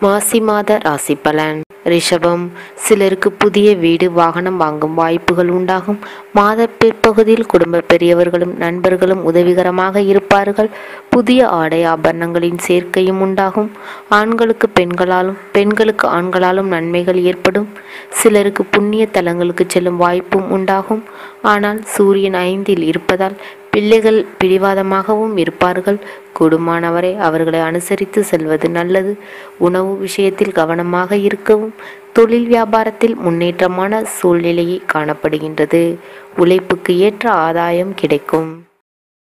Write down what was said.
மாசி மாத ராசி பலன் ரிஷபம் சிலருக்கு புதிய வீடு வாகனம் வாங்கும் வாய்ப்புகள் உண்டாகும் மாத பிற்பகுதியில் குடும்ப பெரியவர்களும் நண்பர்களும் உதவிகரமாக இருப்பார்கள் புதிய ஆடை ஆபரணங்களின் சேர்க்கையும் உண்டாகும் ஆண்களுக்கு பெண்களாலும் பெண்களுக்கு ஆண்களாலும் நன்மைகள் ஏற்படும் சிலருக்கு புண்ணிய தலங்களுக்கு செல்லும் வாய்ப்பும் உண்டாகும் ஆனால் சூரியன் ஐந்தில் இருப்பதால் பிள்ளைகள் பிடிவாதமாகவும் இருப்பார்கள் கூடுமானவரை அவர்களை அனுசரித்து செல்வது நல்லது உணவு விஷயத்தில் கவனமாக இருக்கவும் தொழில் வியாபாரத்தில் முன்னேற்றமான சூழ்நிலையை காணப்படுகின்றது உழைப்புக்கு ஏற்ற ஆதாயம் கிடைக்கும்